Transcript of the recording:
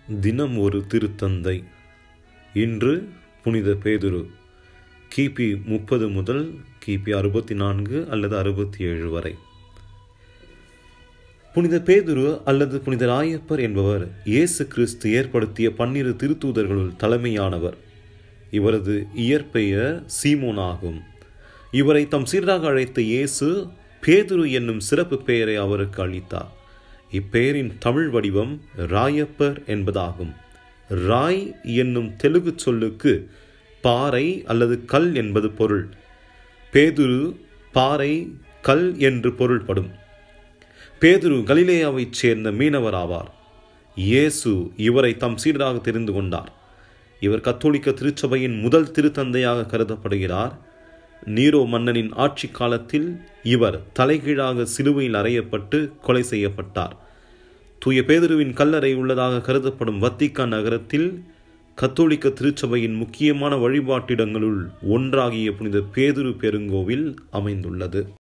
தினம் ஒரு திருத்தந்தை இன்று புனித பேதுரு கிபி முப்பது முதல் கிபி அறுபத்தி நான்கு அல்லது அறுபத்தி ஏழு வரை புனித பேதுரு அல்லது புனித ராயப்பர் என்பவர் இயேசு கிறிஸ்து ஏற்படுத்திய பன்னிரு திருத்தூதர்களுள் தலைமையானவர் இவரது இயற்பெயர் சீமோன் ஆகும் இவரை தம் சீராக அழைத்த இயேசு பேதுரு என்னும் சிறப்பு பெயரை அவருக்கு அளித்தார் இப்பெயரின் தமிழ் வடிவம் ராயப்பர் என்பதாகும் ராய் என்னும் தெலுங்கு சொல்லுக்கு பாறை அல்லது கல் என்பது பொருள் பேதுரு பாறை கல் என்று பொருள்படும் பேதுரு கலிலேயாவைச் சேர்ந்த மீனவர் ஆவார் இயேசு இவரை தம் சீடராக தெரிந்து கொண்டார் இவர் கத்தோலிக்க திருச்சபையின் முதல் திருத்தந்தையாக கருதப்படுகிறார் நீரோ மன்னனின் ஆட்சி காலத்தில் இவர் தலைகீழாக சிலுவையில் அறையப்பட்டு கொலை செய்யப்பட்டார் தூய பேதுருவின் கல்லறை உள்ளதாக கருதப்படும் வத்திக்கான் நகரத்தில் கத்தோலிக்க திருச்சபையின் முக்கியமான வழிபாட்டிடங்களுள் ஒன்றாகிய புனித பேதுரு பெருங்கோவில் அமைந்துள்ளது